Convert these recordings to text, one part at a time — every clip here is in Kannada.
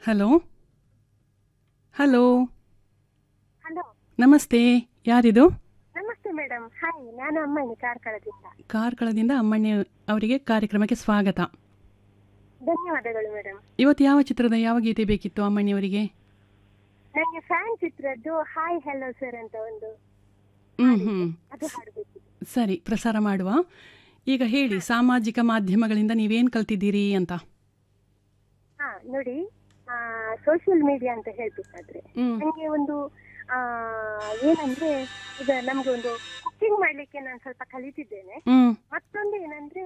ಹಲೋ ಹಲೋ ಹಲೋ ನಮಸ್ತೆ ಯಾರಿದು ನಮಸ್ತೆ ಮೇಡಮ್ ಹಾಯ್ ನಾನು ಅಮ್ಮನಿ ಕಾರ್ಕಳದಿಂದ ಕಾರ್ಕಳದಿಂದ ಅಮ್ಮಣ್ಣಿ ಅವರಿಗೆ ಕಾರ್ಯಕ್ರಮಕ್ಕೆ ಸ್ವಾಗತ ಧನ್ಯವಾದಗಳು ಮೇಡಮ್ ಇವತ್ತು ಯಾವ ಚಿತ್ರದ ಯಾವ ಗೀತೆ ಬೇಕಿತ್ತು ಅಮ್ಮಣ್ಣಿ ಅವರಿಗೆ ನನಗೆ ಫ್ಯಾನ್ ಚಿತ್ರದ್ದು ಹಾಯ್ ಹೆಲೋ ಸರ್ ಅಂತ ಒಂದು ಹ್ಮ್ ಹ್ಮ್ ಅದು ಹಾಡಬೇಕಿತ್ತು ಸರಿ ಪ್ರಸಾರ ಮಾಡುವ ಈಗ ಹೇಳಿ ಸಾಮಾಜಿಕ ಮಾಧ್ಯಮಗಳಿಂದ ನೀವೇನ್ ಕಲ್ತಿದ್ದೀರಿ ಅಂತ ಹಾ ನೋಡಿ ಸೋಷಿಯಲ್ ಮೀಡಿಯಾ ಅಂತ ಹೇಳ್ಬೇಕಾದ್ರೆ ಹ್ಮ್ ನನಗೆ ಒಂದು ಆ, ಏನಂದ್ರೆ ಈಗ ನಮ್ಗೆ ಒಂದು ಕುಕಿಂಗ್ ಮಾಡ್ಲಿಕ್ಕೆ ನಾನು ಸ್ವಲ್ಪ ಕಲಿತಿದ್ದೇನೆ ಹ್ಮ್ ಮತ್ತೊಂದು ಏನಂದ್ರೆ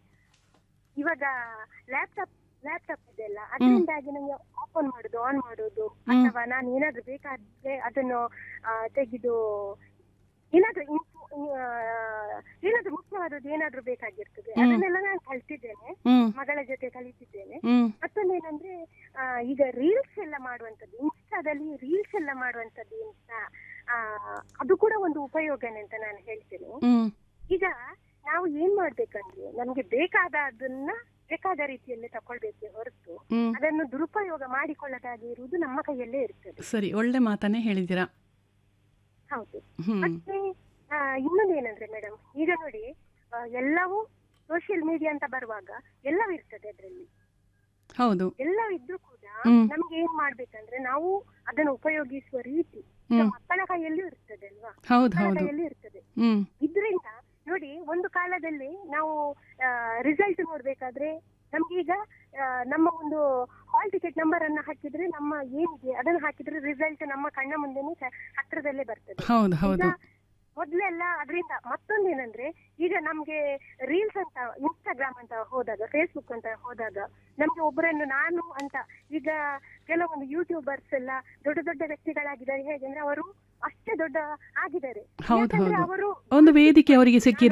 ಇವಾಗ ಲ್ಯಾಪ್ಟಾಪ್ ಲ್ಯಾಪ್ಟಾಪ್ ಇದೆಲ್ಲ ಅದರಿಂದಾಗಿ ನಂಗೆ ಓಪನ್ ಮಾಡುದು ಆನ್ ಮಾಡುದು ಅಥವಾ ನಾನು ಏನಾದ್ರೂ ಬೇಕಾದ್ರೆ ಅದನ್ನು ಆ, ತೆಗೆದು ಏನಾದ್ರೂ info- ಆ, ಏನಾದ್ರೂ ಮುಖ್ಯವಾದದ್ದು ಏನಾದ್ರೂ ಬೇಕಾಗಿರ್ತದೆ ಅದನ್ನೆಲ್ಲ ನಾನು ಕಲ್ತಿದ್ದೇನೆ ಹ್ಮ್ ಮಗಳ ಜೊತೆ ಕಲಿತಿದ್ದೇನೆ ಹ್ಮ್ ಮತ್ತೊಂದು ಏನಂದ್ರೆ ಆ, ಈಗ ರೀಲ್ಸ್ ಎಲ್ಲ ಮಾಡುವಂತದ್ದು ಇನ್ಸ್ಟಾದಲ್ಲಿ ರೀಲ್ಸ್ ಎಲ್ಲ ಮಾಡುವಂತದ್ದು ಅಂತ ಆ, ಅದು ಕೂಡ ಒಂದು ಉಪಯೋಗನೇ ಅಂತ ನಾನು ಹೇಳ್ತೇನೆ ಹ್ಮ್ ಈಗ ನಾವು ಏನ್ ಮಾಡ್ಬೇಕಂದ್ರೆ ನಮ್ಗೆ ಬೇಕಾದದನ್ನ ಬೇಕಾದ ರೀತಿಯಲ್ಲಿ ತಕೊಳ್ಬೇಕೆ ಹೊರತು ಹ್ಮ್ ಅದನ್ನು ದುರುಪಯೋಗ ಮಾಡಿಕೊಳ್ಳದಾಗೆ ಇರುವುದು ನಮ್ಮ ಕೈಯಲ್ಲೇ ಇರ್ತದೆ ಸರಿ ಒಳ್ಳೆ ಮಾತನ್ನೇ ಹೇಳಿದ್ದೀರಾ ಹೌದು ಹ್ಮ್ ಮತ್ತೆ ಆ, ಇನ್ನೊಂದು ಏನಂದ್ರೆ ಮೇಡಮ್ ಈಗ ನೋಡಿ ಆ, ಎಲ್ಲವೂ ಸೋಷಿಯಲ್ ಮೀಡಿಯಾ ಅಂತ ಬರುವಾಗ ಎಲ್ಲವೂ ಇರ್ತದೆ ಅದರಲ್ಲಿ ಹೌದು ಎಲ್ಲವೂ ಇದ್ರೂ ಕೂಡ ಹ್ಮ್. ನಮ್ಗೆ ಏನ್ ಮಾಡ್ಬೇಕಂದ್ರೆ ನಾವು ಅದನ್ನು ಉಪಯೋಗಿಸುವ ರೀತಿ ಹ್ಮ್. ಮಕ್ಕಳ ಕೈಯಲ್ಲೂ ಇರ್ತದೆ ಅಲ್ವಾ ಹೌದು ಮಕ್ಕಳ ಹೌದು ಕೈಯಲ್ಲೂ ಇರ್ತದೆ ಹ್ಮ್ ಇದ್ರಿಂದ ನೋಡಿ ಒಂದು ಕಾಲದಲ್ಲಿ ನಾವು ರಿಸಲ್ಟ್ ನೋಡ್ಬೇಕಾದ್ರೆ ನಮ್ಗೆ ಈಗ ಆ, ನಮ್ಮ ಒಂದು ಹಾಲ್ ಟಿಕೆಟ್ ನಂಬರ್ ಅನ್ನ ಹಾಕಿದ್ರೆ ನಮ್ಮ ಏನಿದೆ ಅದನ್ನು ಹಾಕಿದ್ರೆ ರಿಸಲ್ಟ್ ನಮ್ಮ ಕಣ್ಣ ಮುಂದೆನೆ ಸ- ಹತ್ರದಲ್ಲೇ ಬರ್ತದೆ ಹೌದು ಹೌದು ಈಗ ಮೊದ್ಲೆಲ್ಲ ಅದರಿಂದ ಮತ್ತೊಂದೇನಂದ್ರೆ ಈಗ ನಮ್ಗೆ ರೀಲ್ಸ್ ಅಂತ ಇನ್ಸ್ಟಾಗ್ರಾಮ್ ಅಂತ ಹೋದಾಗ ಫೇಸ್ಬುಕ್ ಅಂತ ಹೋದಾಗ ನಮ್ಗೆ ಒಬ್ಬರನ್ನು ನಾನು ಅಂತ ಈಗ ಕೆಲವೊಂದು ಯೂಟ್ಯೂಬರ್ಸ್ ಎಲ್ಲ ದೊಡ್ಡ ದೊಡ್ಡ ವ್ಯಕ್ತಿಗಳಾಗಿದ್ದಾರೆ ಹೇಗೆಂದ್ರೆ ಅವರು ಅಷ್ಟೇ ದೊಡ್ಡ ಆಗಿದ್ದಾರೆ ಹೌದು ಯಾಕಂದ್ರೆ ಹೌದು ಅವರು ಒಂದು ವೇದಿಕೆ ಅವರಿಗೆ ಸಿಕ್ಕಿದೆ